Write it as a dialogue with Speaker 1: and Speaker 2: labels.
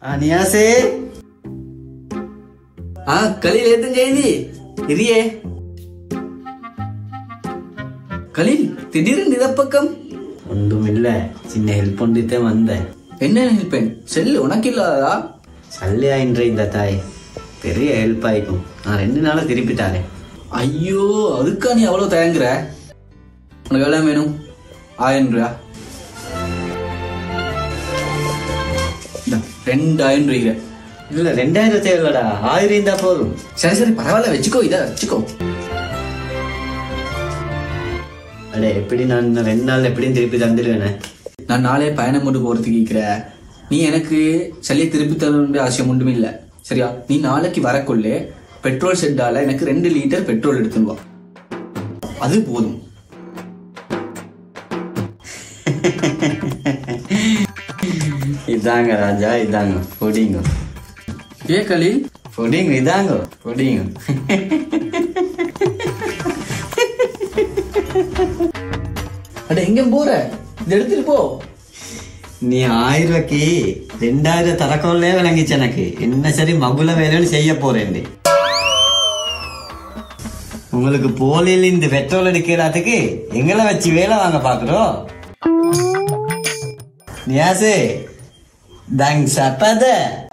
Speaker 1: நியாசே
Speaker 2: ஆ கலீல் ஏத்தும் செய்தி இரியே கலீல் திடீர்னு இத பக்கம்
Speaker 1: ஒன்றுமில்ல சின்ன ஹெல்ப் பண்ணிட்டே வந்தேன்
Speaker 2: என்ன நினைப்பேன் செல்லு உனக்கு இல்லாததா
Speaker 1: சல்லியா என்ற இந்த தாய் பெரிய ஹெல்ப் ஆயிக்கும் நான் ரெண்டு நாளா திருப்பி தாரேன்
Speaker 2: ஐயோ அதுக்கா நீ அவ்வளவு தயங்குற உனக்கு எவ்வளவு வேணும் ஆயிரம் ரூபா இந்தா, ரெண்டாயிரம் ரூபாய்
Speaker 1: இல்ல ரெண்டாயிரம் தேவையில்லடா ஆயிரம் இருந்தா போதும்
Speaker 2: சரி சரி பரவாயில்ல வச்சுக்கோ இதை வச்சுக்கோ
Speaker 1: அடே எப்படி நான் இன்னும் ரெண்டு நாள் எப்படியும் திருப்பி தந்துடுவேனே
Speaker 2: நான் நாளே பயணம் கொண்டு போறதுக்கு கேட்கிற நீ எனக்கு சல்லியை திருப்பி தர வேண்டிய அவசியம் ஒன்றுமே இல்லை சரியா நீ நாளைக்கு வரக்குள்ளே பெட்ரோல் ஷெட்டால எனக்கு ரெண்டு லிட்டர் பெட்ரோல் எடுத்துன்னு வா அது போதும்
Speaker 1: இதாங்க ராஜா இதாங்க பொடிங்க
Speaker 2: ஏ கலீல்
Speaker 1: பொடிங்க இதாங்க பொடிங்க
Speaker 2: அட எங்க போற இதை எடுத்துட்டு போ
Speaker 1: நீ ஆயிரம் ரூபாய்க்கு ரெண்டாயிரம் தரக்கோல்லே விளங்கிச்சு எனக்கு என்ன சரி மகுல வேலைன்னு செய்ய போறேன் உங்களுக்கு போலியில் இந்த பெட்ரோல் எடுக்கிறதுக்கு எங்களை வச்சு வேலை வாங்க பாக்குறோம் நியாசு தேங்க்ஸ் அப்பத